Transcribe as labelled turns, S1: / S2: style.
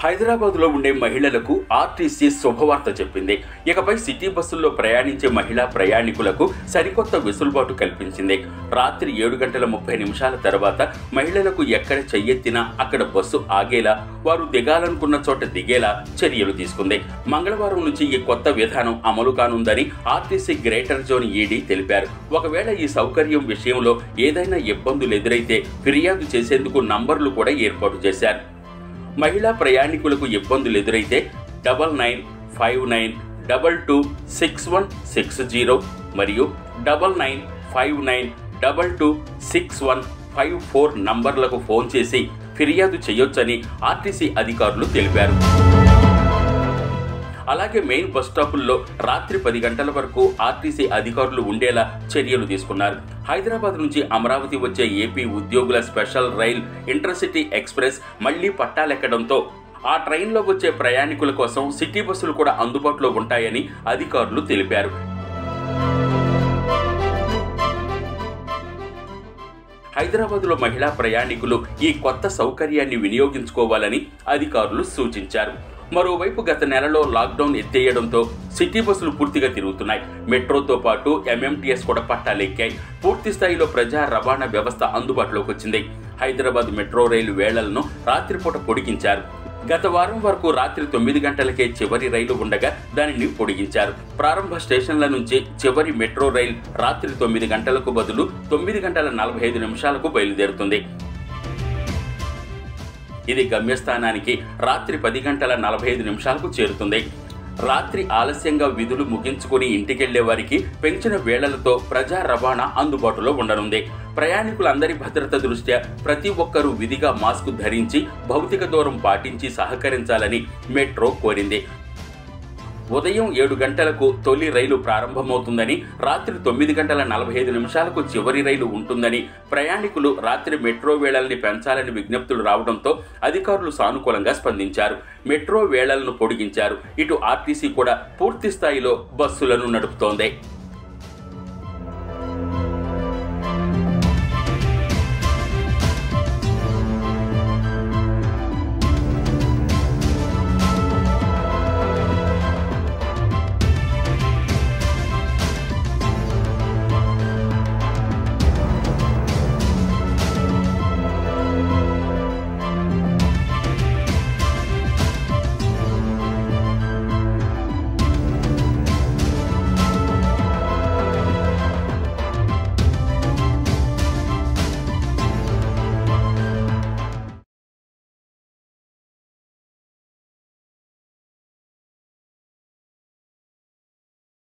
S1: హైదరాబాద్లో ఉండే మహిళలకు ఆర్టీసీ శుభవార్త చెప్పింది ఇకపై సిటీ బస్సుల్లో ప్రయాణించే మహిళా ప్రయాణికులకు సరికొత్త వెసులుబాటు కల్పించింది రాత్రి ఏడు గంటల ముప్పై నిమిషాల తర్వాత మహిళలకు ఎక్కడ చెయ్యెత్తినా అక్కడ బస్సు ఆగేలా వారు దిగాలనుకున్న చోట దిగేలా చర్యలు తీసుకుంది మంగళవారం నుంచి ఈ కొత్త విధానం అమలు కానుందని ఆర్టీసీ గ్రేటర్ జోన్ ఈడీ తెలిపారు ఒకవేళ ఈ సౌకర్యం విషయంలో ఏదైనా ఇబ్బందులు ఎదురైతే ఫిర్యాదు చేసేందుకు నంబర్లు కూడా ఏర్పాటు చేశారు మహిళా ప్రయాణికులకు ఇబ్బందులు ఎదురైతే double nine five nine double two six one six zero మరియు double nine five nine double two six one five four నంబర్లకు ఫోన్ చేసి ఫిర్యాదు చేయొచ్చని ఆర్టీసీ అధికారులు తెలిపారు అలాగే మెయిన్ బస్ స్టాపుల్లో రాత్రి పది గంటల వరకు ఆర్టీసీ అధికారులు ఉండేలా చర్యలు తీసుకున్నారు హైదరాబాద్ నుంచి అమరావతి వచ్చే ఏపీ ఉద్యోగుల స్పెషల్ రైల్ ఇంటర్సిటీ ఎక్స్ప్రెస్ మళ్లీ పట్టాలెక్కడంతో ఆ ట్రైన్లో వచ్చే ప్రయాణికుల కోసం సిటీ బస్సులు కూడా అందుబాటులో ఉంటాయని అధికారులు తెలిపారు హైదరాబాద్లో మహిళా ప్రయాణికులు ఈ కొత్త సౌకర్యాన్ని వినియోగించుకోవాలని అధికారులు సూచించారు మరోవైపు గత నెలలో లాక్డౌన్ ఎత్తేయడంతో సిటీ బస్సులు పూర్తిగా తిరుగుతున్నాయి మెట్రోతో పాటు ఎంఎంటీఎస్ కూడా పట్టాలెక్కాయి పూర్తి స్థాయిలో ప్రజా రవాణా వ్యవస్థ అందుబాటులోకి వచ్చింది హైదరాబాద్ మెట్రో రైలు వేళలను రాత్రిపూట పొడిగించారు గత వారం వరకు రాత్రి తొమ్మిది గంటలకే చివరి రైలు ఉండగా దానిని పొడిగించారు ప్రారంభ స్టేషన్ల నుంచి చివరి మెట్రో రైలు రాత్రి తొమ్మిది గంటలకు బదులు తొమ్మిది గంటల నలభై ఐదు నిమిషాలకు బయలుదేరుతుంది ఇది గమ్యస్థానానికి రాత్రి పది గంటల నలభై ఐదు నిమిషాలకు చేరుతుంది రాత్రి ఆలస్యంగా విధులు ముగించుకుని ఇంటికెళ్లే వారికి పెంచిన వేళలతో ప్రజా రవాణా అందుబాటులో ఉండనుంది ప్రయాణికులందరి భద్రత దృష్ట్యా ప్రతి ఒక్కరూ విధిగా మాస్క్ ధరించి భౌతిక దూరం పాటించి సహకరించాలని మెట్రో కోరింది ఉదయం ఏడు గంటలకు తొలి రైలు ప్రారంభమవుతుందని రాత్రి తొమ్మిది గంటల నలభై ఐదు నిమిషాలకు చివరి రైలు ఉంటుందని ప్రయాణికులు రాత్రి మెట్రో వేళల్ని పెంచాలని విజ్ఞప్తులు రావడంతో అధికారులు సానుకూలంగా స్పందించారు మెట్రో వేళలను పొడిగించారు ఇటు ఆర్టీసీ కూడా పూర్తి స్థాయిలో బస్సులను నడుపుతోంది